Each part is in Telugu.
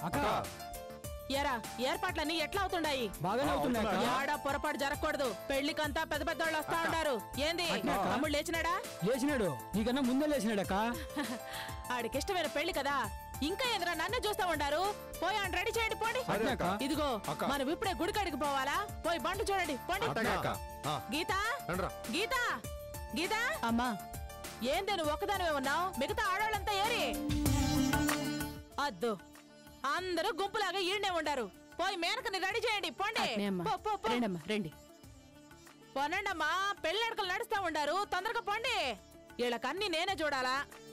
అక్క ఎరా ఏర్పాట్లన్నీ ఎట్లా అవుతుండాయి బాగానే అవుతున్నాయి అక్క యాడా పొరపాటు జరగకూడదు పెళ్లికంతా పెద్ద పెద్ద వాళ్ళు వస్తా ఉంటారు ఏంది అట్నే అక్క. తమ్ముడు లేచినాడా లేచినాడు నీకన్నా ముందే లేచినాడు అక్క ఆడికిష్టమైన పెళ్లి కదా ఇంకా ఎదురా నన్ను చూస్తా ఉండారు పోయి ఆయన రెడీ చేయండి పోండి అట్నే అక్క ఇదిగో అక్క. మనం ఇప్పుడే గుడికాడికి పోవాలా పోయి బండి చూడండి పోండి అట్టగే అక్క ఆ, గీత రండ్రా. గీత గీత అమ్మా ఏందే నువ్వు ఒక్కదానివే ఉన్నావు మిగతా ఆడవాళ్ళంతా ఏరి అద్దు అందరూ గుంపులాగా ఈడనే ఉండారు పోయి మేనకని రెడీ చేయండి పోండి పో, పో, పో. రండి పోనండమ్మా పెళ్లి అడకలు నడుస్తా ఉండారు తొందరగా పోండి వీళ్ళకన్నీ నేనే చూడాలా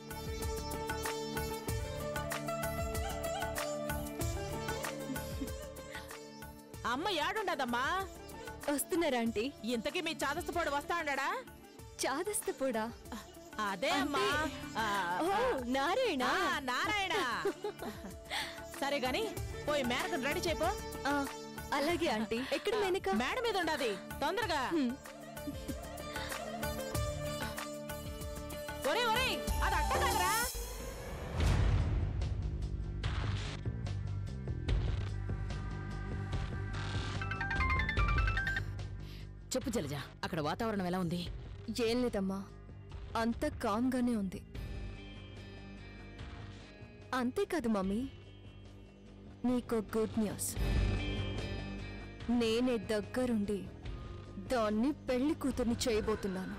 అమ్మ ఏడుండదమ్మా వస్తున్నారా ఆంటీ ఇంతకీ మీ చాదస్తపోడు వస్తా ఉండా చాదస్త కూడా అదే అమ్మా ఆ, ఓ నారాయణ ఆ, నారాయణ సరే గాని పోయి మేనకని రెడీ చేయపో ఆ, అలాగే ఆంటీ ఎక్కడ మేనక మేడ మీద ఉండదు తొందరగా ఒరే ఒరే అది అట్ట కాదురా చెప్పు జలజ అక్కడ వాతావరణం ఎలా ఉంది ఏం లేదమ్మా అంత కామ్గానే ఉంది అంతేకాదు మమ్మీ నీకో గుడ్ న్యూస్ నేనే దగ్గరుండి దాన్ని పెళ్లి కూతుర్ని చేయబోతున్నాను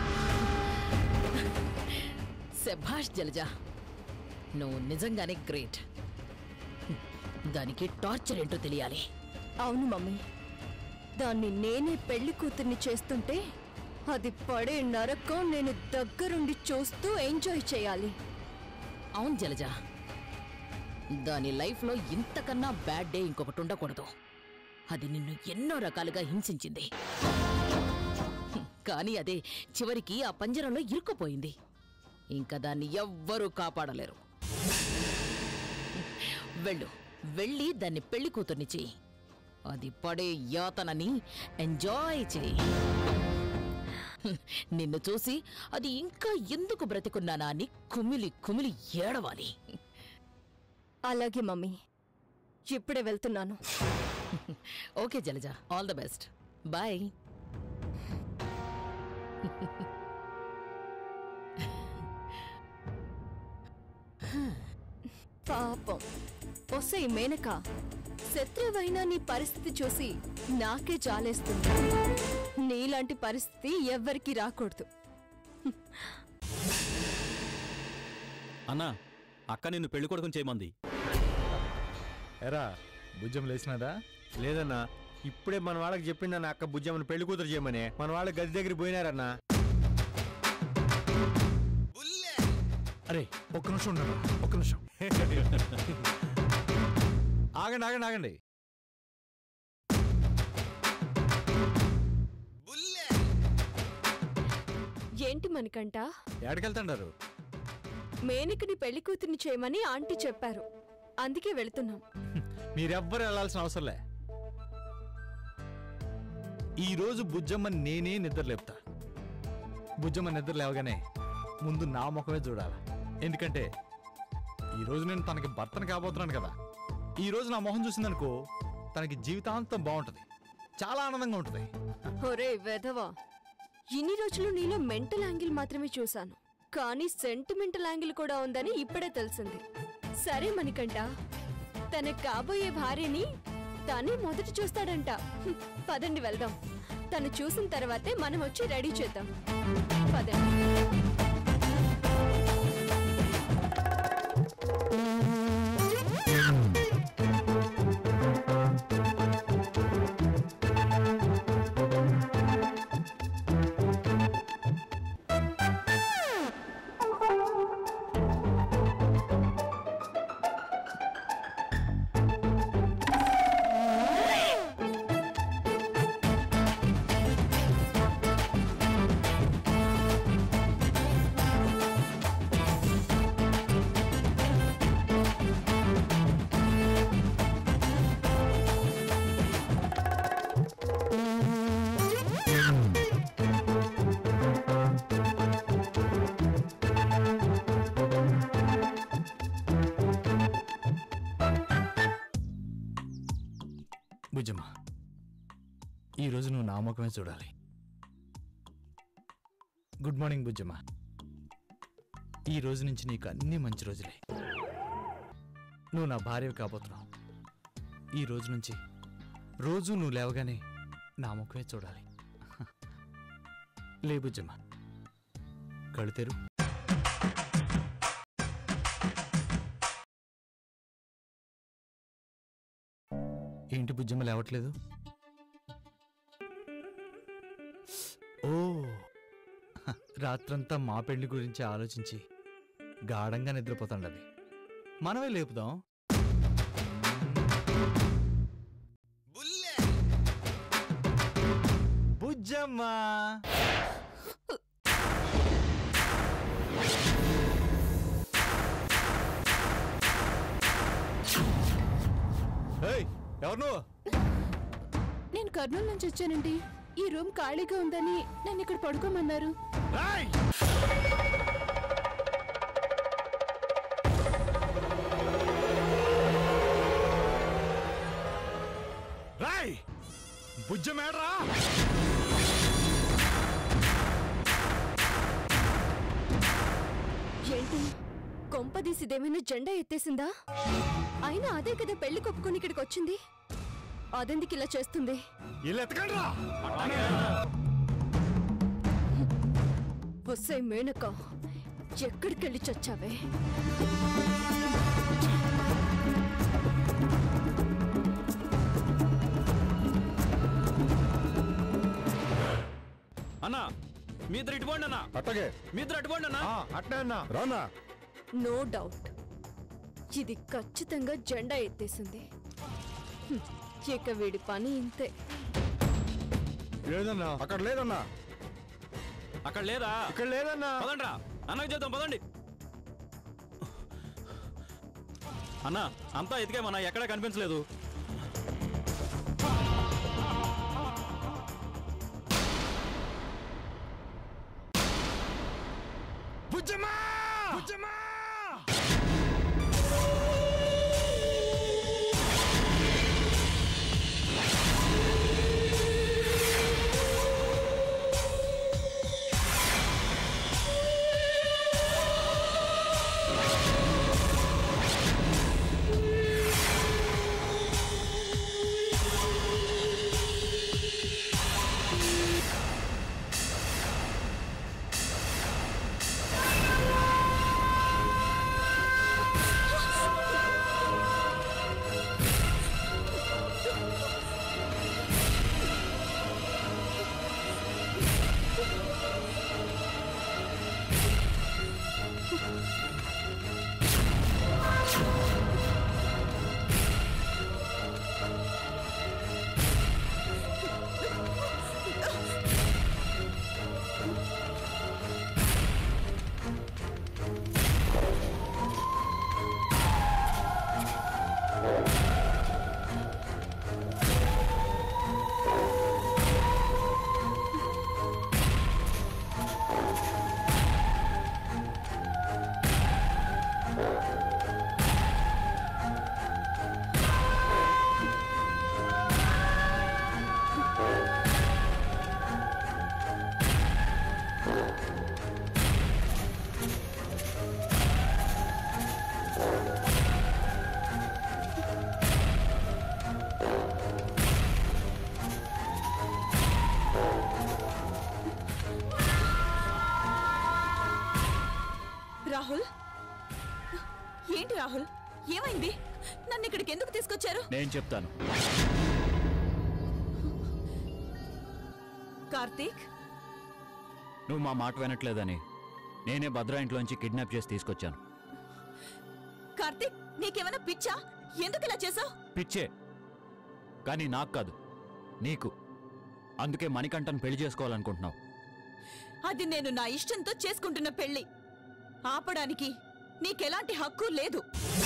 శభాష్ జలజ నువ్వు నిజంగానే గ్రేట్ దానికి టార్చర్ ఏంటో తెలియాలి అవును మమ్మీ దాన్ని నేనే పెళ్లి కూతుర్ని చేస్తుంటే అది పడే నరకం నేను దగ్గరుండి చూస్తూ ఎంజాయ్ చేయాలి అవును జలజ దాని లైఫ్లో ఇంతకన్నా బ్యాడ్ డే ఇంకొకటి ఉండకూడదు అది నిన్ను ఎన్నో రకాలుగా హింసించింది హ్మ్, కానీ అదే చివరికి ఆ పంజరంలో ఇరుక్కుపోయింది ఇంకా దాన్ని ఎవ్వరూ కాపాడలేరు వెళ్ళు వెళ్ళి దాన్ని పెళ్లి కూతుర్ని చెయ్యి అది పడే యాతనని ఎంజాయ్ చెయ్యి హ్మ్, నిన్ను చూసి అది ఇంకా ఎందుకు బ్రతికున్నానా అని కుమిలి కుమిలి ఏడవాలి అలాగే మమ్మీ ఇప్పుడే వెళ్తున్నాను okay Jalaja all the best bye పాపం ఒసే మేనక శత్రువైనా నీ పరిస్థితి చూసి నాకే జాలేస్తుంది నీలాంటి పరిస్థితి ఎవ్వరికీ రాకూడదు అన్నా అక్క నిన్ను పెళ్లి కొడుకుని చేయమంది ఎరా భుజం లేచినదా లేదన్నా ఇప్పుడే మన వాళ్ళకి చెప్పిందన్న అక్క భుజమ్మని పెళ్లి కూతురు చేయమని మన వాళ్ళ గది దగ్గర పోయినారన్నా అరే ఒక్క నిమిషం ఉండరా ఒక్క నిమిషం ఆగండి ఆగండి ఆగండి ఏంటి మనకంట ఎక్కడికెళ్తాడారు మేనకని పెళ్లి కూతుర్ని చేయమని ఆంటీ చెప్పారు అందుకే వెళుతున్నాం మీరెవ్వరు వెళ్ళాల్సిన అవసరంలే ఈ రోజు బుజ్జమ్మ నేనే నిద్ర లేపుతా బుజ్జమ్మ నిద్ర లేవగానే ముందు నా ముఖమే చూడాలి ఎందుకంటే ఈ రోజు నేను తనకి భర్తను కాబోతున్నాను కదా ఈ రోజు నా మొహం చూసిందనుకో తనకి జీవితాంతం బాగుంటుంది చాలా ఆనందంగా ఉంటుంది ఒరే వెధవా ఇన్ని రోజులు నీలో మెంటల్ యాంగిల్ మాత్రమే చూశాను కానీ సెంటిమెంటల్ యాంగిల్ కూడా ఉందని ఇప్పుడే తెలిసింది సరే మణికంట తన కాబోయే భార్యని తనే మొదట చూస్తాడంట హ్మ్, పదండి వెళ్దాం తను చూసిన తర్వాతే మనం వచ్చి రెడీ చేద్దాం పదండి బుజ్జమ్మ ఈరోజు నువ్వు నా ముఖమే చూడాలి గుడ్ మార్నింగ్ బుజ్జమ్మ ఈ రోజు నుంచి నీకు అన్ని మంచి రోజులే నువ్వు నా భార్య కాబోతున్నావు ఈ రోజు నుంచి రోజు నువ్వు లేవగానే నా ముఖమే చూడాలి లే బుజ్జమ్మ కళ్ళు తెరు ఏంటి బుజ్జమ్మ లేవట్లేదు ఓ హ, రాత్రంతా మా పెళ్లి గురించి ఆలోచించి గాఢంగా నిద్రపోతాండది మనమే లేపుదాం బుజ్జమ్మ ఏయ్, ఎవరు నువ్వు నేను కర్నూలు నుంచి వచ్చానండి ఈ రూమ్ ఖాళీగా ఉందని నన్ను ఇక్కడ పడుకోమన్నారు రాయ్ రాయ్ బుజ్జమేడ్రా ఏంటి కొంపదీసి ఇదేమైనా జెండా ఎత్తేసిందా అయినా అదే కదా పెళ్లి కొప్పుకొని ఇక్కడికి వచ్చింది అదెందుకు ఇలా చేస్తుంది ఇల్లు ఎత్తకండి రా వస్తే మేనక ఎక్కడికెళ్ళి చచ్చావే అన్నా మీ ఇద్దరు ఇటుపోండి అన్నా అట్టగే మీ ఇద్దరు అటుపోండి అన్నా అట్నే అన్నా రానా నో డౌట్ ఇది ఖచ్చితంగా జెండా ఎత్తేసింది హ్మ్, ఇక వీడి పని ఇంతే లేదన్నా అక్కడ లేదన్నా అక్కడ లేదా ఇక్కడ లేదన్నా పదండి రా అన్నకి చేద్దాం పదండి అన్నా అంతా ఎతికేమన్నా ఎక్కడా కనిపించలేదు బుజ్జమ్మా బుజ్జమ్మా రాహుల్ ఏంటి రాహుల్ ఏమైంది నన్ను ఇక్కడికి ఎందుకు తీసుకొచ్చారు నేను చెప్తాను కార్తీక్ నువ్వు మా మాట వినట్లేదని నేనే భద్రా ఇంట్లోంచి కిడ్నాప్ చేసి తీసుకొచ్చాను కార్తీక్ నీకేమైనా పిచ్చా ఎందుకు ఇలా చేసావు పిచ్చే కానీ నాకు కాదు నీకు అందుకే మణికంఠను పెళ్లి చేసుకోవాలనుకుంటున్నావు అది నేను నా ఇష్టంతో చేసుకుంటున్న పెళ్లి ఆపడానికి నీకెలాంటి హక్కు లేదు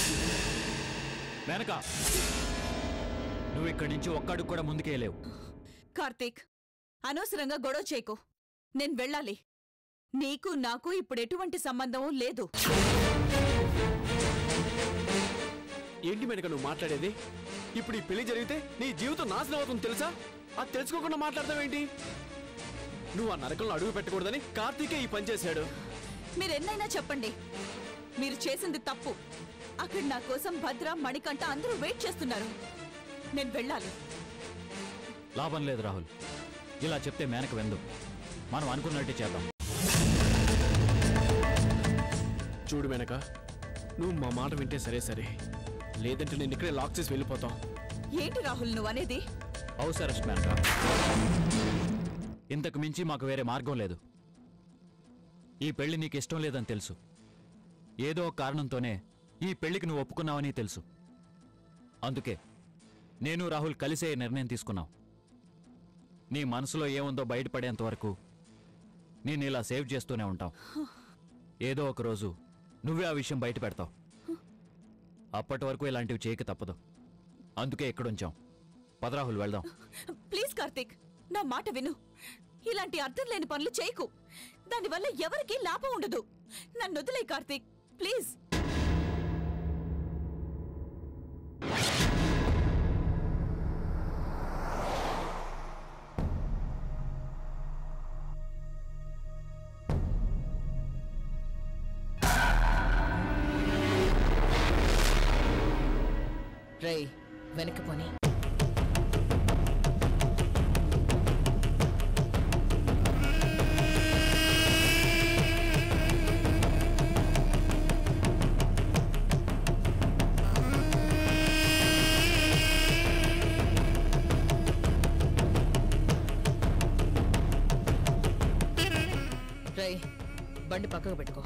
వెనక నువ్వు ఇక్కడి నుంచి ఒక్కడికి కూడా ముందుకేయలేవు కార్తీక్ అనవసరంగా గొడవ చేయకు నేను వెళ్ళాలి నీకు నాకు ఇప్పుడు ఎటువంటి సంబంధం లేదు ఏంటి మేనక నువ్వు మాట్లాడేది ఇప్పుడు ఈ పెళ్లి జరిగితే నీ జీవితం నాశనం అవుతుంది తెలుసా అది తెలుసుకోకుండా మాట్లాడతావేంటి నువ్వు ఆ నరకంలో అడుగు పెట్టకూడదని కార్తీకే ఈ పని చేశాడు మీరెన్నైనా చెప్పండి మీరు చేసింది తప్పు అక్కడ నా కోసం భద్ర మణికంఠ అందరూ వెయిట్ చేస్తున్నారు నేను వెళ్ళాలి లాభం లేదు రాహుల్ ఇలా చెప్తే మేనక వెందు మనం అనుకున్నట్టే చేద్దాం చూడు మేనక నువ్వు మా మాట వింటే సరే సరే లేదంటే నేను ఇక్కడే లాక్ చేసి వెళ్ళిపోతాం ఏంటి రాహుల్ నువ్వు అనేది హౌస్ అరెస్ట్ మేనక ఇంతకు మించి మాకు వేరే మార్గం లేదు ఈ పెళ్లి నీకు ఇష్టం లేదని తెలుసు ఏదో ఒక కారణంతోనే ఈ పెళ్లికి నువ్వు ఒప్పుకున్నావని తెలుసు అందుకే నేను రాహుల్ కలిసే ఈ నిర్ణయం తీసుకున్నాం నీ మనసులో ఏముందో బయటపడేంత వరకు నేను ఇలా సేవ్ చేస్తూనే ఉంటాం ఏదో ఒక రోజు నువ్వే ఆ విషయం బయట పెడతావు అప్పటి వరకు ఇలాంటివి చేయక తప్పదు అందుకే ఇక్కడుంచాం పదరాహుల్ వెళ్దాం ప్లీజ్ కార్తీక్ నా మాట విను ఇలాంటి అర్థం లేని పనులు చేయకు దానివల్ల ఎవరికీ లాభం ఉండదు నన్ను వదిలే కార్తీక్ ప్లీజ్ రేయ్ వెనక్కి పోని రేయ్ బండి పక్కకు పెట్టుకో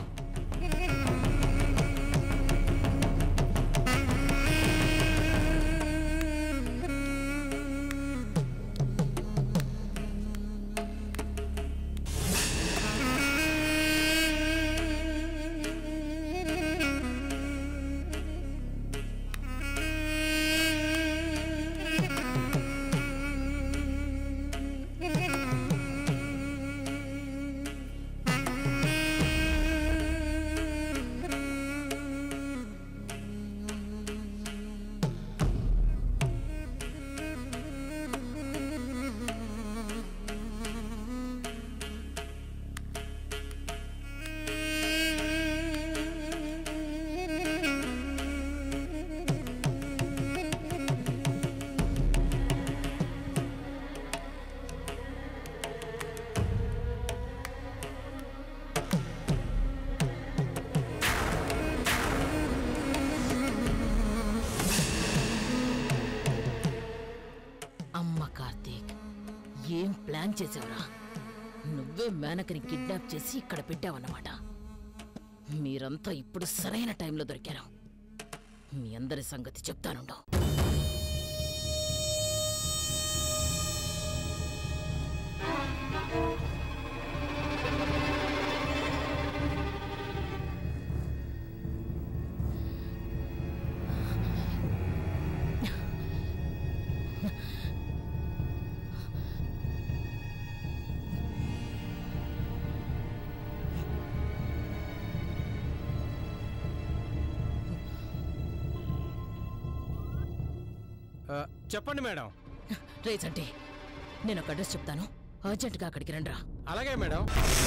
అమ్మ కార్తీక్ ఏం ప్లాన్ చేసావురా నువ్వే మేనకని కిడ్నాప్ చేసి ఇక్కడ పెట్టావన్నమాట మీరంతా ఇప్పుడు సరైన టైంలో దొరికారు మీ అందరి సంగతి చెప్తానుండో చెప్పండి మేడం రేజంటే నేను ఒక అడ్రస్ చెప్తాను అర్జెంటుగా అక్కడికి రండ్రా అలాగే మేడం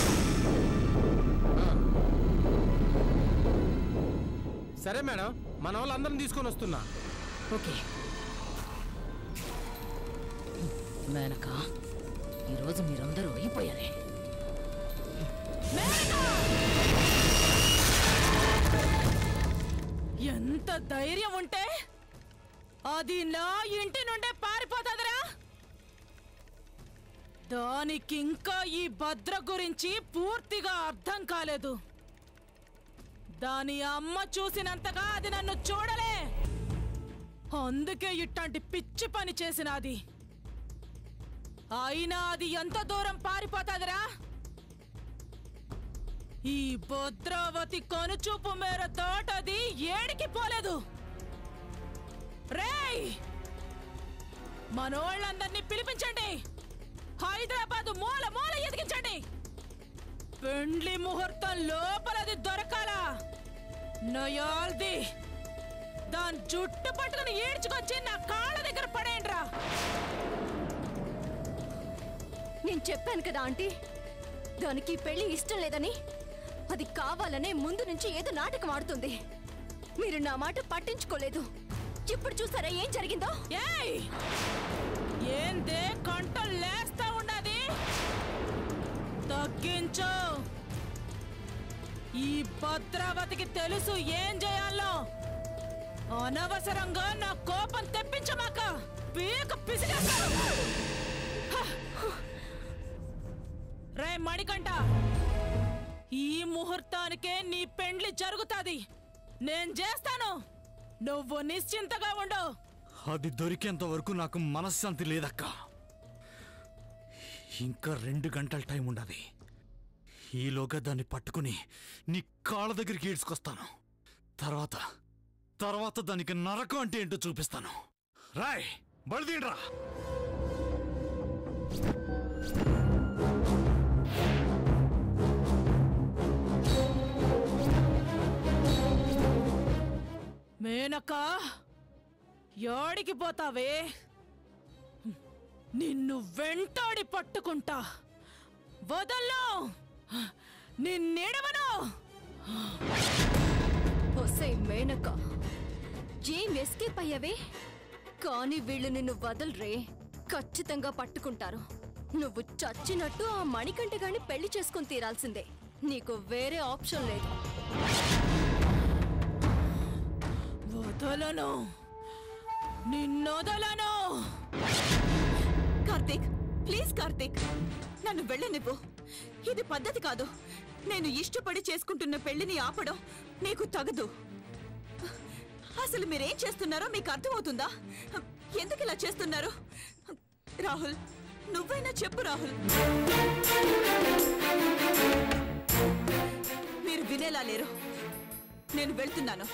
సరే మేడం మన వాళ్ళందరం తీసుకొని వస్తున్నా ఓకే మేనక ఈరోజు మీరందరూ అయిపోయారే ఎంత ధైర్యం ఉంటే అది నా ఇంటి నుండే పారిపోతుందిరా దానికి ఇంకా ఈ భద్ర గురించి పూర్తిగా అర్థం కాలేదు దాని అమ్మ చూసినంతగా అది నన్ను చూడలే అందుకే ఇట్లాంటి పిచ్చి పని చేసినది అయినా అది ఎంత దూరం పారిపోతాదిరా ఈ భద్రావతి కనుచూపు మేర దాటది ఏడికి పోలేదు రేయ్ మనోళ్ళందరినీ పిలిపించండి హైదరాబాద్ మూల మూల ఎదిగించండి పెండ్లి ముహూర్తం లోపలది దొరకాలా నయాల్ది దాని జుట్టు పట్టుకుని ఈడ్చుకొచ్చి నా కాళ్ళ దగ్గర పడేయండిరా నేను చెప్పాను కదా ఆంటీ దానికి ఈ పెళ్లి ఇష్టం లేదని అది కావాలనే ముందు నుంచి ఏదో నాటకం ఆడుతుంది మీరు నా మాట పట్టించుకోలేదు ఇప్పుడు చూసారా ఏం జరిగిందో ఏయ్ ఏందే కంట లేస్తా ఉన్నది తగ్గించు ఈ భద్రావతికి తెలుసు ఏం చేయాలో అనవసరంగా నా కోపం తెప్పించమాక పీక పిసిగేస్తాను రే మణికంఠ ఈ ముహూర్తానికే నీ పెండ్లి జరుగుతాది నేను చేస్తాను నువ్వు నిశ్చింతగా ఉండు అది దొరికేంత వరకు నాకు మనశ్శాంతి లేదక్క ఇంకా రెండు గంటల టైం ఉండదు ఈలోగా దాన్ని పట్టుకుని నీ కాళ్ళ దగ్గరికి ఈడ్చుకొస్తాను తర్వాత తర్వాత దానికి నరకం అంటే ఏంటో చూపిస్తాను రాయ్ బడిదీడ్రా మేనక యాడికి పోతావే నిన్ను వెంటాడి పట్టుకుంటా వదల్లో నిన్నెడవను ఒసే మేనక ఏం ఎస్కేప్ అయ్యావే కానీ వీళ్ళు నిన్ను వదలరే ఖచ్చితంగా పట్టుకుంటారు నువ్వు చచ్చినట్టు ఆ మణికంఠ గాని పెళ్లి చేసుకుని తీరాల్సిందే నీకు వేరే ఆప్షన్ లేదు వదలను నిన్నొదలను కార్తీక్ ప్లీజ్ కార్తీక్ నన్ను వెళ్ళనివ్వు ఇది పద్ధతి కాదు నేను ఇష్టపడి చేసుకుంటున్న పెళ్లిని ఆపడం నీకు తగదు అసలు మీరేం చేస్తున్నారో మీకు అర్థమవుతుందా ఎందుకు ఇలా చేస్తున్నారు రాహుల్ నువ్వైనా చెప్పు రాహుల్ మీరు వినేలా లేరు నేను వెళ్తున్నాను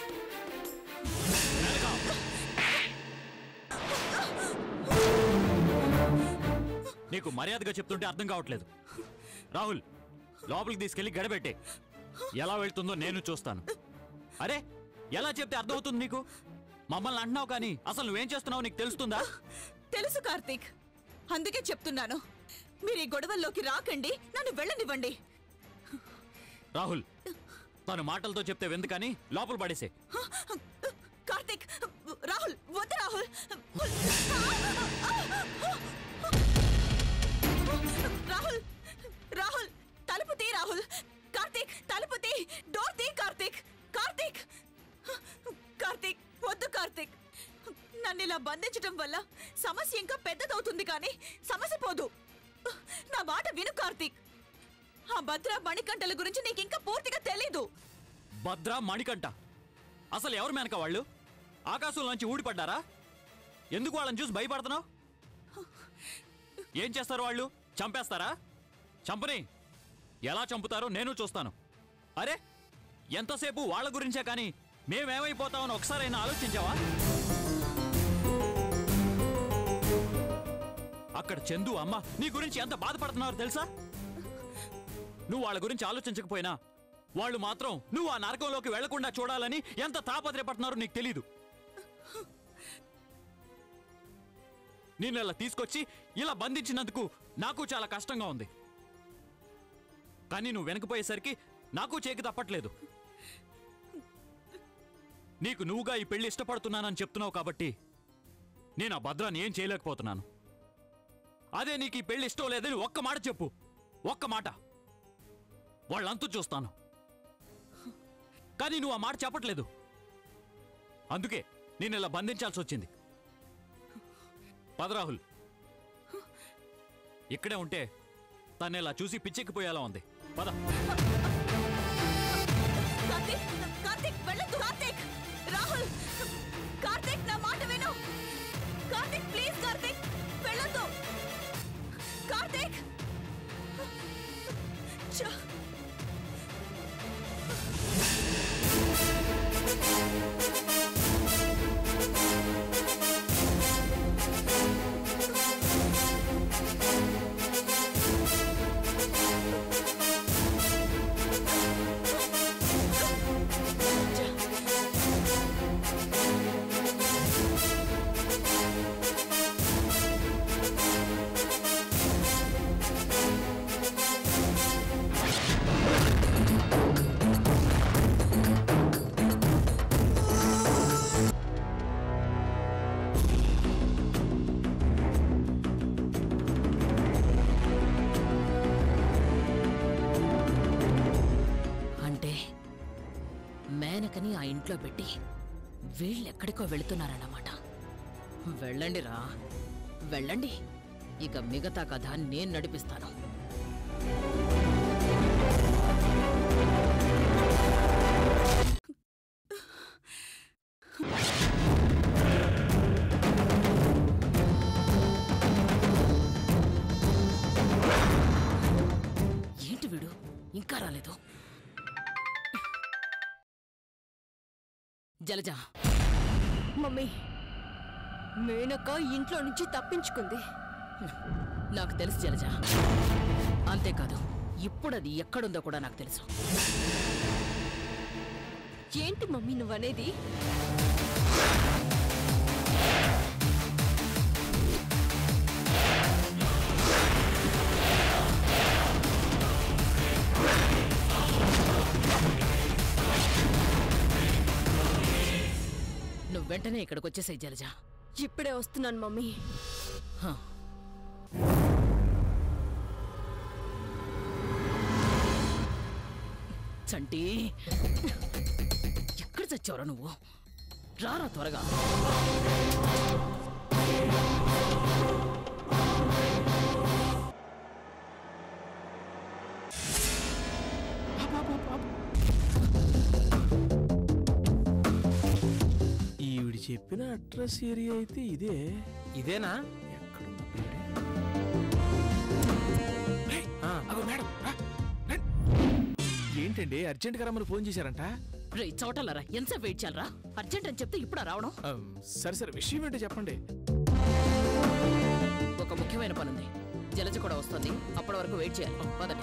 నీకు మర్యాదగా చెప్తుంటే అర్థం కావట్లేదు రాహుల్ లోపలికి తీసుకెళ్లి గడబెట్టే ఎలా వెళ్తుందో నేను చూస్తాను అరే ఎలా చెప్తే అర్థమవుతుంది నీకు మమ్మల్ని అంటున్నావు కానీ అసలు నువ్వేం చేస్తున్నావు నీకు తెలుస్తుందా తెలుసు కార్తీక్ అందుకే చెప్తున్నాను మీరు ఈ గొడవల్లోకి రాకండి నన్ను వెళ్ళనివ్వండి రాహుల్ తను మాటలతో చెప్తే వెందుకని లోపల పడేసే కార్తీక్ రాహుల్ వద్దు రాహుల్ రాహుల్ రాహుల్ తలుపు తీ రాహుల్ కార్తీక్ తలుపు తీ డోర్ తీ కార్తీక్ కార్తీక్ కార్తీక్ వద్దు కార్తీక్ నన్ను ఇలా బంధించడం వల్ల సమస్య ఇంకా పెద్దదవుతుంది కానీ సమస్య పోదు నా మాట విను కార్తీక్ ఆ భద్ర మణికంఠల గురించి నీకు ఇంకా పూర్తిగా తెలీదు భద్ర మణికంఠ అసలు ఎవరు మెనక వాళ్ళు ఆకాశంలోంచి ఊడిపడ్డారా ఎందుకు వాళ్ళని చూసి భయపడుతున్నావు ఏం చేస్తారు వాళ్ళు చంపేస్తారా చంపని ఎలా చంపుతారో నేను చూస్తాను అరే ఎంతసేపు వాళ్ళ గురించే కానీ మేమేమైపోతామని ఒకసారైనా ఆలోచించావా అక్కడ చందు అమ్మ నీ గురించి ఎంత బాధపడుతున్నారో తెలుసా నువ్వు వాళ్ళ గురించి ఆలోచించకపోయినా వాళ్ళు మాత్రం నువ్వు ఆ నరకంలోకి వెళ్లకుండా చూడాలని ఎంత తాపత్రయపడుతున్నారో నీకు తెలీదు నేను ఇలా తీసుకొచ్చి ఇలా బంధించినందుకు నాకు చాలా కష్టంగా ఉంది కానీ నువ్వు వెనకపోయేసరికి నాకు చేకి తప్పట్లేదు నీకు నువ్వుగా ఈ పెళ్లి ఇష్టపడుతున్నానని చెప్తున్నావు కాబట్టి నేను ఆ భద్రాన్ని ఏం చేయలేకపోతున్నాను అదే నీకు ఈ పెళ్లి ఇష్టం లేదని ఒక్క మాట చెప్పు ఒక్క మాట వాళ్ళంతూ చూస్తాను కానీ నువ్వు ఆ మాట చెప్పట్లేదు అందుకే నేను ఇలా బంధించాల్సి వచ్చింది పద రాహుల్ ఇక్కడే ఉంటే తను ఇలా చూసి పిచ్చెక్కిపోయేలా ఉంది పద కార్తీక్ కార్తీక్ వెళ్ళొద్దు కార్తీక్ రాహుల్ కార్తీక్ నా మాట విను కార్తీక్ ప్లీజ్ కార్తీక్ వెళ్ళొద్దు కార్తీక్ ఛ! ఛ! అందరినీ ఆ ఇంట్లో పెట్టి వీళ్ళెక్కడికో వెళుతున్నారన్నమాట వెళ్ళండి రా వెళ్ళండి ఇక మిగతా కథ నేను నడిపిస్తాను ఏంటి వీడు ఇంకా రాలేదు జలజ మమ్మీ మేనక ఇంట్లో నుంచి తప్పించుకుంది నాకు తెలుసు జలజ అంతేకాదు ఇప్పుడు అది ఎక్కడుందో కూడా నాకు తెలుసు ఏంటి మమ్మీ నువ్వనేది నువ్వు వెంటనే ఇక్కడికి వచ్చేసాయి జలజ ఇప్పుడే వస్తున్నాను మమ్మీ హ. చంటి ఎక్కడ చచ్చావురా నువ్వు రారా త్వరగా ఈవిడ చెప్పిన అడ్రస్ ఏరియా అయితే ఇదే ఇదేనా ఎక్కడుంది పేరే? ఆ, అగో మేడం రా, రండి. ఏంటండి అర్జెంట్ గా రమ్మని ఫోన్ చేశారంట రే చోటలరా ఎంతసేపు వెయిట్ చేయాలరా అర్జెంట్ అని చెప్తే ఇప్పుడు రావడం ఆమ్, సరే సరే విషయం ఏంటో చెప్పండి ఒక ముఖ్యమైన పని ఉంది జలజ కూడా వస్తుంది అప్పటి వరకు వెయిట్ చేయాలి పదండి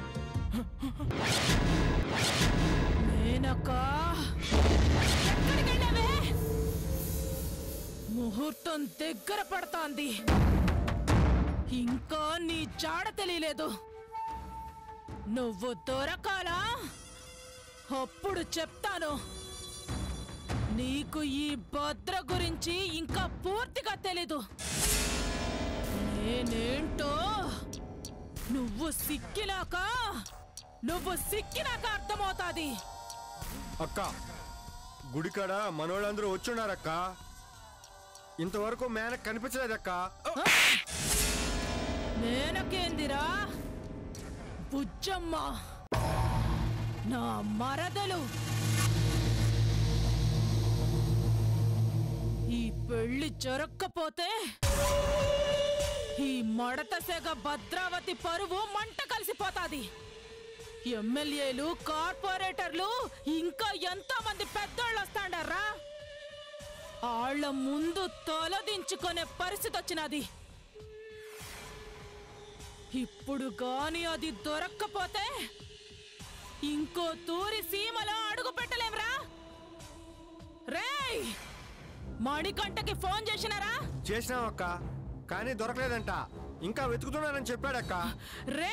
మేనకా ఎక్కడికెళ్ళావే ముహూర్తం దగ్గర పడతాంది ఇంకా నీ జాడ తెలియలేదు నువ్వు దొరకాలా అప్పుడు చెప్తాను నీకు ఈ భద్ర గురించి ఇంకా పూర్తిగా తెలీదు నేనేంటో నువ్వు సిక్కినాక నువ్వు సిక్కినాక అర్థమవుతాది అక్క గుడికాడ మనోళ్ళందరూ వచ్చున్నారక్క ఇంతవరకు మేనక్ కనిపించలేదక్క నేనకేందిరా బుజ్జమ్మ నా మరదలు ఈ పెళ్లి జరక్కపోతే ఈ మడత సెగ భద్రావతి పరువు మంట కలిసిపోతాది ఎమ్మెల్యేలు కార్పొరేటర్లు ఇంకా ఎంతో మంది పెద్దోళ్ళు వస్తాండారా ఆళ్ల ముందు తలదించుకునే పరిస్థితి వచ్చినది ఇప్పుడు గాని అది దొరక్కపోతే ఇంకో తూరి సీమలో అడుగు పెట్టలేంరా రేయ్ మణికంఠకి ఫోన్ చేసినారా చేసినాం అక్క కానీ దొరకలేదంట ఇంకా వెతుకుతున్నానని చెప్పాడక్క రే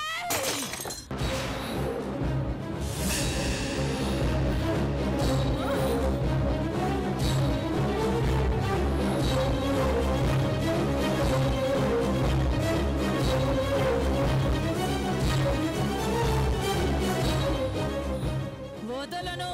వదలను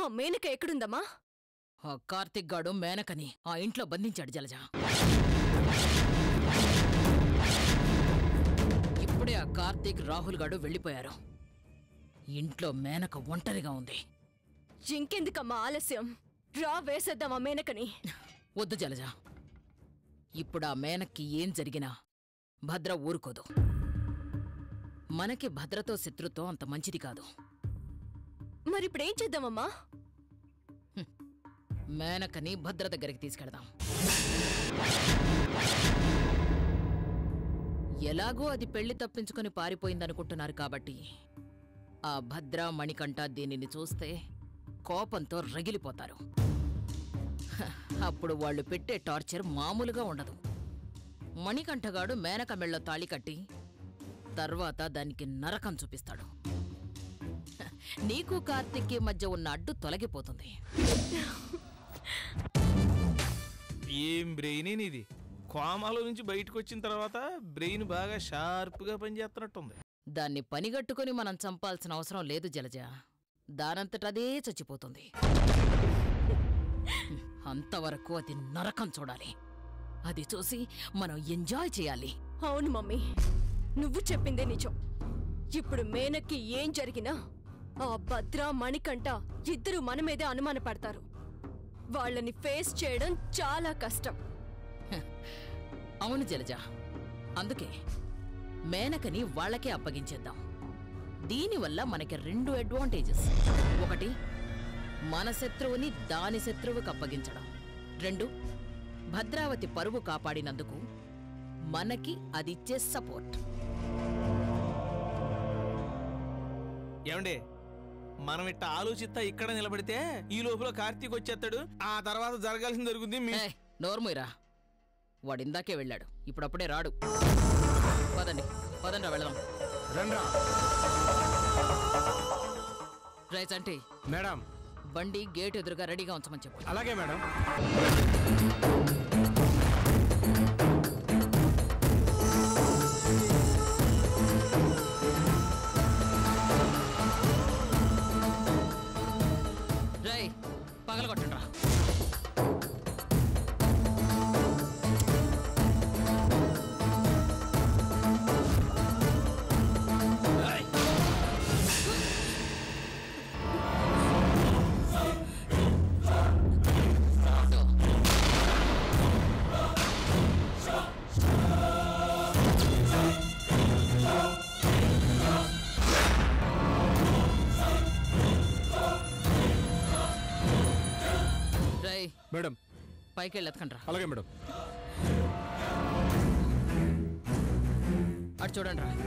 మా మేనక ఎక్కడుందమ్మా ఆ కార్తిక్ గాడు మేనకని ఆ ఇంట్లో బంధించాడు జలజ ఇప్పుడే ఆ కార్తీక్ రాహుల్ గాడు వెళ్ళిపోయారు ఇంట్లో మేనక ఒంటరిగా ఉంది ఇంకెందుకమ్మా ఆలస్యం రా వేసేద్దామా మేనకని వద్దు జలజ ఇప్పుడు ఆ మేనక్కి ఏం జరిగినా భద్ర ఊరుకోదు మనకి భద్రతో శత్రుత్వం అంత మంచిది కాదు మరిప్పుడేం చేద్దామమ్మా మేనకని భద్ర దగ్గరికి తీసుకెడదాం ఎలాగో అది పెళ్లి తప్పించుకొని పారిపోయిందనుకుంటున్నారు కాబట్టి ఆ భద్ర మణికంఠ దీనిని చూస్తే కోపంతో రగిలిపోతారు హ, అప్పుడు వాళ్ళు పెట్టే టార్చర్ మామూలుగా ఉండదు మణికంఠగాడు మేనక మెళ్ళ తాళి కట్టి తర్వాత దానికి నరకం చూపిస్తాడు హ, నీకు కార్తిక్కి మధ్య ఉన్న అడ్డు తొలగిపోతుంది ఏం బ్రెయిన్ నీది కోమాలో నుంచి బయటకు వచ్చిన తర్వాత బ్రెయిన్ బాగా షార్ప్గా పనిచేస్తున్నట్టుంది దాన్ని పనిగట్టుకుని మనం చంపాల్సిన అవసరం లేదు జలజ దానంతటదే చచ్చిపోతుంది హ్మ్, అంతవరకు అది నరకం చూడాలి అది చూసి మనం ఎంజాయ్ చేయాలి అవును మమ్మీ నువ్వు చెప్పిందే నిజం ఇప్పుడు మేనక్కి ఏం జరిగినా ఆ భద్ర మణికంఠ ఇద్దరు మన మీదే అనుమానపడతారు వాళ్ళని ఫేస్ చేయడం చాలా కష్టం అవును జలజ అందుకే మేనకని వాళ్ళకే అప్పగించేద్దాం దీనివల్ల మనకి రెండు అడ్వాంటేజెస్ ఒకటి మన శత్రువుని దాని శత్రువుకి అప్పగించడం రెండు భద్రావతి పరువు కాపాడినందుకు మనకి అదిచ్చే సపోర్ట్ ఏమండే మనం ఇట్ట ఆలోచిస్తా ఇక్కడ నిలబడితే ఈ లోపల కార్తీక్ వచ్చేస్తాడు ఆ తర్వాత జరగాల్సింది జరుగుతుంది మీ ఏయ్, నోర్ముయిరా వాడిందాకే వెళ్ళాడు ఇప్పుడప్పుడే రాడు పదండి పదండి వెళదాం రండ్రా రైస్ అంటే మేడం బండి గేట్ ఎదురుగా రెడీగా ఉంచమని చెప్పు అలాగే మేడం రై పగలగొట్టండి రా రై మేడం పైకి వెళ్ళి ఎత్తకండి రా అలాగే మేడం అటు చూడండి రా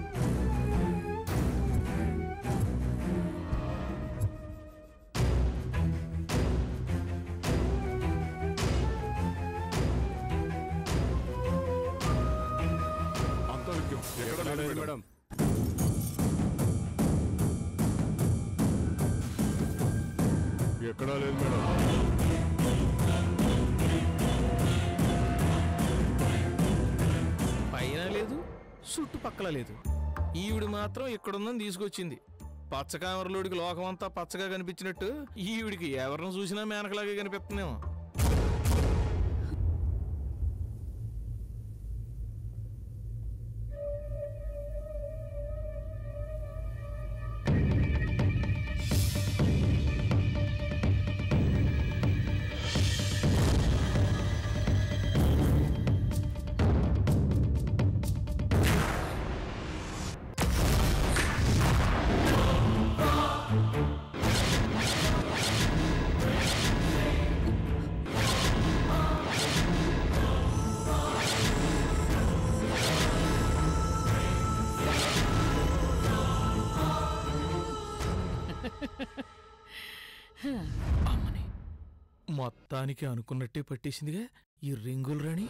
అంతా ఎక్కడ లేదు మేడం ఎక్కడా లేదు మేడం పైన లేదు చుట్టుపక్కల లేదు ఈవిడ మాత్రం ఇక్కడుందని తీసుకొచ్చింది పచ్చకామరలోడికి లోకం అంతా పచ్చగా కనిపించినట్టు ఈవిడికి ఎవరిని చూసినా మేనకలాగే కనిపిస్తుందేమో అమ్మని మొత్తానికి అనుకున్నట్టే పట్టేసిందిగా ఈ రింగులు రాణి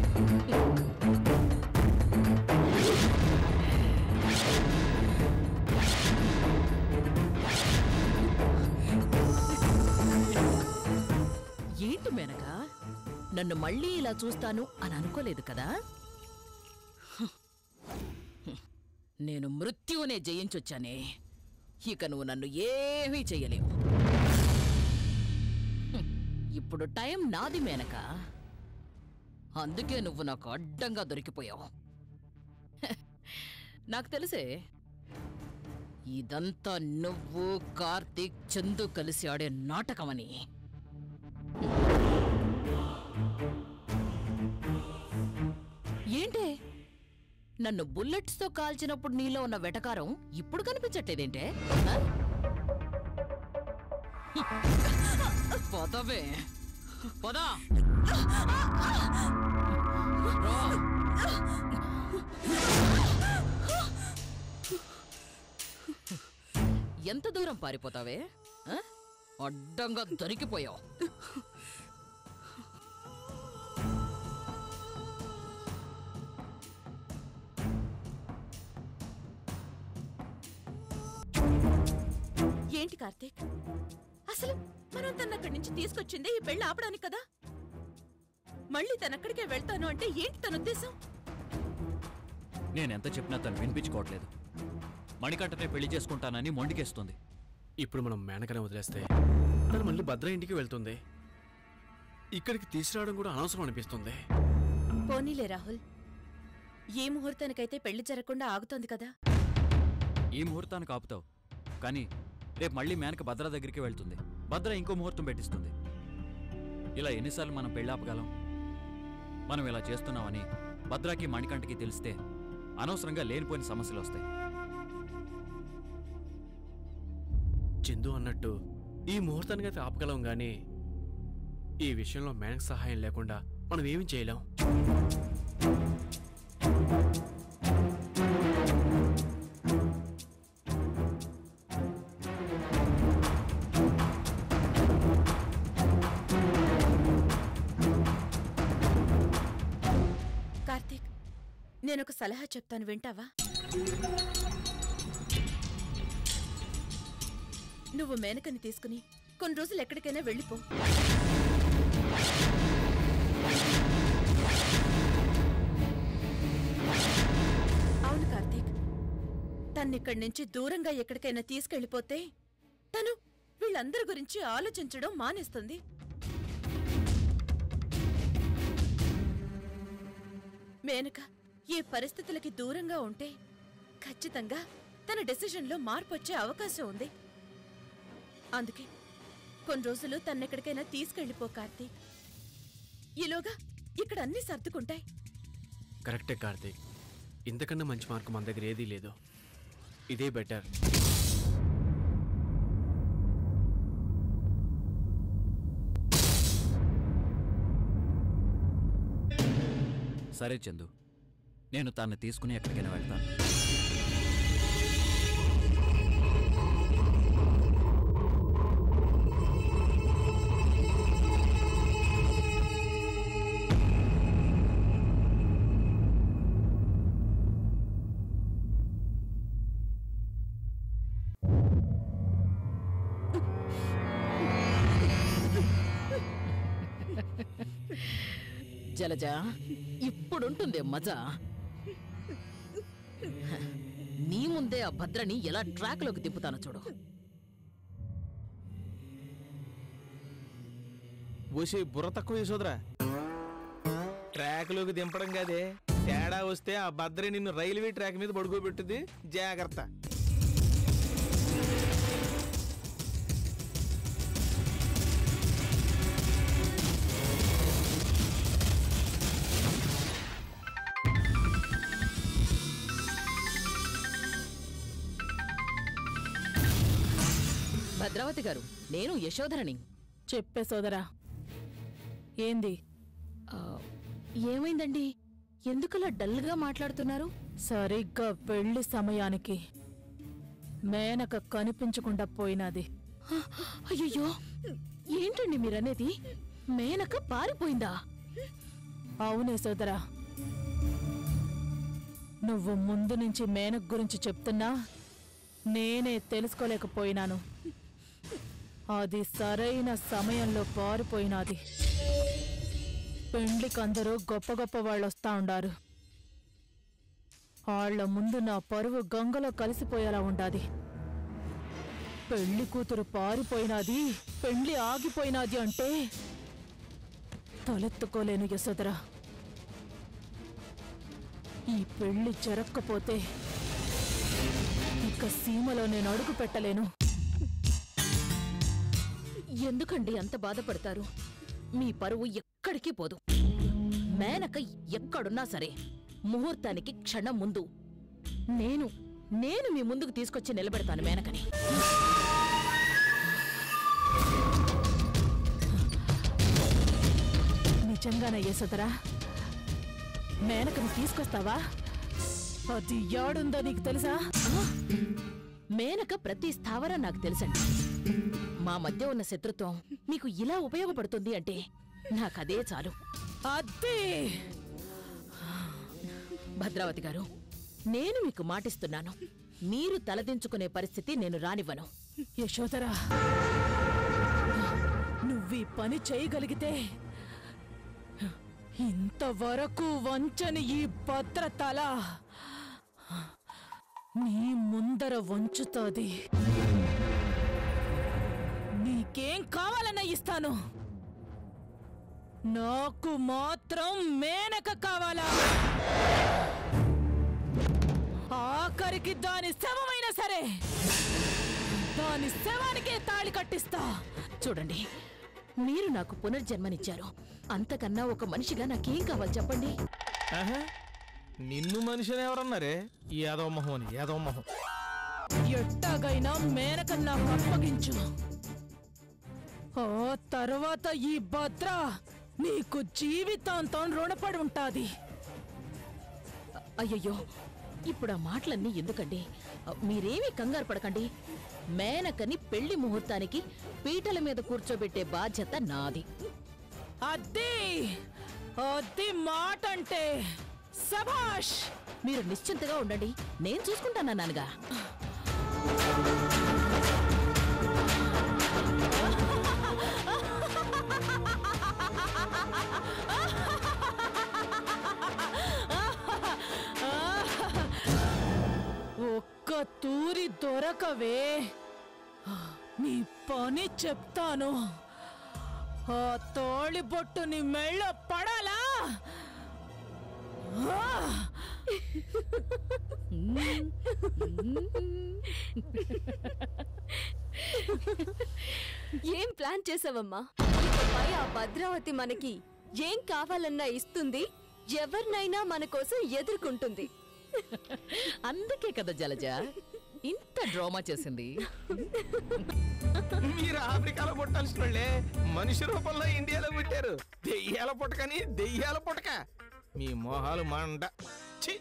ఏంటి మేనక నన్ను మళ్ళీ ఇలా చూస్తాను అని అనుకోలేదు కదా హ్మ్. నేను మృత్యువునే జయించొచ్చానే ఇక నువ్వు నన్ను ఏమీ చెయ్యలేవు ఇప్పుడు టైం నాది మేనక అందుకే నువ్వు నాకు అడ్డంగా దొరికిపోయావు హె, నాకు తెలిసే ఇదంతా నువ్వు కార్తీక్ చందు కలిసి ఆడే నాటకమని ఏంటే నన్ను బుల్లెట్స్తో కాల్చినప్పుడు నీలో ఉన్న వెటకారం ఇప్పుడు కనిపించట్లేదేంటే ఆ? పోతావే పోదా రా. ఎంత దూరం పారిపోతావే ఆ? అడ్డంగా దొరికిపోయావు ఏంటి కార్తీక్ అసలు మనం తన అక్కడి నుంచి తీసుకొచ్చిందే ఈ పెళ్లి ఆపడానికి కదా మళ్ళీ తనక్కడికే వెళ్తాను అంటే ఏంటి తన ఉద్దేశం నేనెంత చెప్పినా తను వినిపించుకోవట్లేదు మణికంఠనే పెళ్లి చేసుకుంటానని మొండికేస్తుంది ఇప్పుడు మనం మేనకనే వదిలేస్తే తను మళ్ళీ భద్ర ఇంటికి వెళ్తుంది ఇక్కడికి తీసుకురావడం కూడా అనవసరం అనిపిస్తుంది పోనీలే రాహుల్ ఏ ముహూర్తానికైతే పెళ్లి జరగకుండా ఆగుతోంది కదా ఈ ముహూర్తానికి ఆపుతావు కానీ రేపు మళ్ళీ మేనక భద్ర దగ్గరికి వెళ్తుంది భద్ర ఇంకో ముహూర్తం పెట్టిస్తుంది ఇలా ఎన్నిసార్లు మనం పెళ్ళి ఆపగలం మనం ఇలా చేస్తున్నామని భద్రాకి మణికంఠకి తెలిస్తే అనవసరంగా లేనిపోయిన సమస్యలు వస్తాయి చందు అన్నట్టు ఈ ముహూర్తానికి అయితే ఆపగలం గానీ ఈ విషయంలో మేనకు సహాయం లేకుండా మనం ఏమీ చేయలేం కార్తీక్ నేనొక సలహా చెప్తాను వింటావా నువ్వు మేనకని తీసుకుని కొన్ని రోజులు ఎక్కడికైనా వెళ్ళిపో అవును కార్తీక్ తన్నిక్కడి నుంచి దూరంగా ఎక్కడికైనా తీసుకెళ్ళిపోతే తను వీళ్ళందరి గురించి ఆలోచించడం మానేస్తుంది మేనక ఈ పరిస్థితులకి దూరంగా ఉంటే ఖచ్చితంగా తన డెసిషన్లో మార్పు వచ్చే అవకాశం ఉంది అందుకే కొన్ని రోజులు తన్నెక్కడికైనా తీసుకెళ్ళిపో కార్తీక్ ఈలోగా ఇక్కడ అన్నీ సర్దుకుంటాయి కరెక్టే కార్తీక్ ఇంతకన్నా మంచి మార్కు మన దగ్గర ఏదీ లేదు ఇదే బెటర్ సరే చందు నేను తన్ని తీసుకుని ఎక్కడికైనా వెళ్తాను జలజ ఇప్పుడుంటుందే మజా నీ ముందే ఆ భద్రని ఎలా ట్రాక్లోకి తిప్పుతానో చూడు ఓసే బుర్ర తక్కువ వేసోదరా ట్రాక్లోకి దింపడం కాదే తేడా వస్తే ఆ భద్రే నిన్ను రైల్వే ట్రాక్ మీద పడుకోబెట్టుద్ది జాగ్రత్త భద్రావతి గారు నేను యశోధరని చెప్పే సోదరా ఏంది ఆ, ఏమైందండి ఎందుకలా డల్గా మాట్లాడుతున్నారు సరిగ్గా పెళ్లి సమయానికి మేనక కనిపించకుండా పోయినది అయ్యయ్యో ఏంటండి మీరనేది మేనక పారిపోయిందా అవునే సోదరా నువ్వు ముందు నుంచి మేనక్ గురించి చెప్తున్నా నేనే తెలుసుకోలేకపోయినాను అది సరైన సమయంలో పారిపోయినది పెండ్లికందరూ గొప్ప గొప్ప వాళ్ళు వస్తా ఉండారు వాళ్ళ ముందు నా పరువు గంగలో కలిసిపోయేలా ఉండాది పెళ్లి కూతురు పారిపోయినది పెళ్లి ఆగిపోయినది అంటే తలెత్తుకోలేను యశోదరా ఈ పెళ్లి జరక్కపోతే ఇక సీమలో నేను అడుగు పెట్టలేను ఎందుకండి అంత బాధపడతారు మీ పరువు ఎక్కడికి పోదు మేనక ఎక్కడున్నా సరే ముహూర్తానికి క్షణం ముందు నేను నేను మీ ముందుకు తీసుకొచ్చి నిలబెడతాను మేనకని నిజంగానే యశోదరా మేనకను తీసుకొస్తావా అది యాడుందో నీకు తెలుసా మేనక ప్రతి స్థావరం నాకు తెలుసండి మా మధ్య ఉన్న శత్రుత్వం మీకు ఇలా ఉపయోగపడుతుంది అంటే నాకదే చాలు అదే భద్రావతి గారు నేను మీకు మాటిస్తున్నాను మీరు తలదించుకునే పరిస్థితి నేను రానివ్వను యశోదరా నువ్వీ పని చేయగలిగితే ఇంతవరకు వంచని ఈ భద్రతల నీ ముందర వంచుతాది నీకేం కావాలన్నా ఇస్తాను నాకు మాత్రం మేనక కావాలా ఆఖరికి దాని శవమైనా సరే దాని శవానికే తాళి కట్టిస్తా చూడండి మీరు నాకు పునర్జన్మనిచ్చారు అంతకన్నా ఒక మనిషిగా నాకేం కావాలి చెప్పండి ఆహా, నిన్ను మనిషిని ఎవరన్నారే ఏదో మొహం అని ఏదో మొహం ఎట్టాగైనా మేనకన్నా అప్పగించు ఆ తర్వాత ఈ భద్ర నీకు జీవితాంతం రుణపడి ఉంటాది అయ్యయ్యో ఇప్పుడు ఆ మాటలన్నీ ఎందుకండి మీరేమీ కంగారు పడకండి మేనకని పెళ్లి ముహూర్తానికి పీటల మీద కూర్చోబెట్టే బాధ్యత నాది అద్ది అద్ది మాట అంటే సభాష్ మీరు నిశ్చింతగా ఉండండి నేను చూసుకుంటానన్నానుగా ఒక్క తూరి దొరకవే నీ పని చెప్తాను ఆ తోళి బొట్టు నీ మెళ్ళ పడాలా ఆ! ఏం ప్లాన్ చేసావమ్మా ఇకపై ఆ భద్రావతి మనకి ఏం కావాలన్నా ఇస్తుంది ఎవరినైనా మన కోసం ఎదుర్కొంటుంది అందుకే కదా జలజ ఇంత డ్రామా చేసింది మీరు ఆఫ్రికాలో పుట్టాల్సిన వాళ్ళే మనిషి రూపంలో ఇండియాలో పుట్టారు దెయ్యాల పుట్టకని దెయ్యాల పుట్టక మీ మొహాలు మండ ఛీ!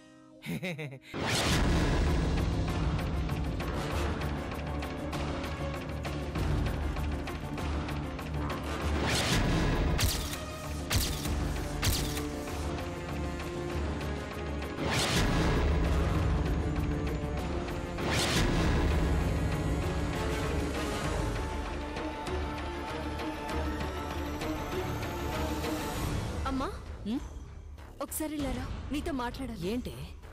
అమ్మా ఒకసారి లేరా నీతో మాట్లాడాలి ఏంటి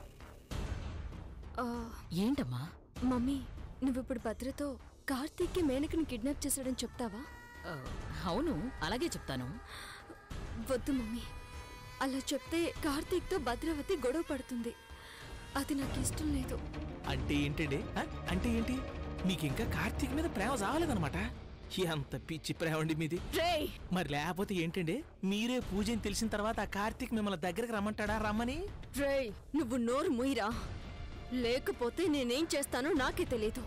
ఆ, ఏంటమ్మా మమ్మీ నువ్విప్పుడు భద్రతో కార్తీక్కి మేనకని కిడ్నాప్ చేశాడని చెప్తావా ఆ, అవును అలాగే చెప్తాను వద్దు మమ్మీ అలా చెప్తే కార్తీక్తో భద్రావతి గొడవ పడుతుంది అది నాకు ఇష్టం లేదు అంటే ఏంటండి ఆ? అంటే ఏంటి మీకు ఇంకా కార్తీక్ మీద ప్రేమ చావలేదన్నమాట ఎంత పిచ్చి ప్రేమ అండి మీది రేయ్ మరి లేకపోతే ఏంటండి మీరే పూజని తెలిసిన తర్వాత ఆ కార్తీక్ మిమ్మల్ని దగ్గరికి రమ్మంటాడా రమ్మని రేయ్ నువ్వు నోరు ముయిరా లేకపోతే నేనేం చేస్తానో నాకే తెలియదు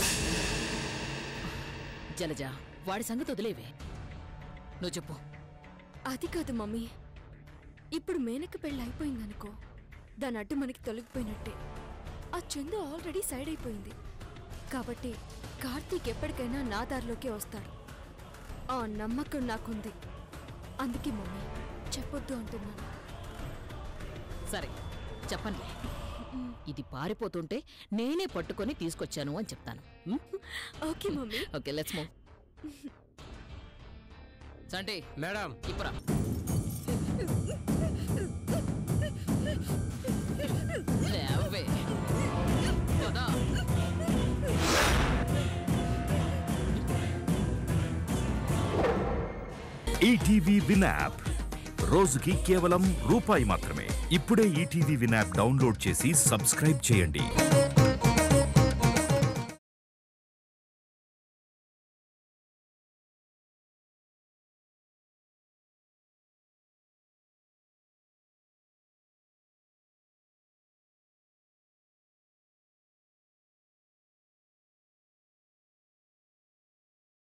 జలజ వాడి సంగతి వదిలేవే నువ్వు చెప్పు అది కాదు మమ్మీ ఇప్పుడు మేనక పెళ్ళి అయిపోయిందనుకో దాని అడ్డు మనకి తొలగిపోయినట్టే ఆ చందు ఆల్రెడీ సైడ్ అయిపోయింది కాబట్టి కార్తీక్ ఎప్పటికైనా నా దారిలోకే వస్తాడు ఆ నమ్మకం నాకుంది అందుకే మమ్మీ చెప్పొద్దు అంటున్నాను సరే చెప్పండి ఇది పారిపోతుంటే నేనే పట్టుకొని తీసుకొచ్చాను అని చెప్తాను ఉం? Okay mummy okay let's move సంటి మేడం ఇప్పురా లేవే పదా ఈటీవీ విన్ యాప్ రోజుకి కేవలం రూపాయి మాత్రమే ఇప్పుడే ఈటీవీ విన్ యాప్ డౌన్లోడ్ చేసి సబ్స్క్రైబ్ చేయండి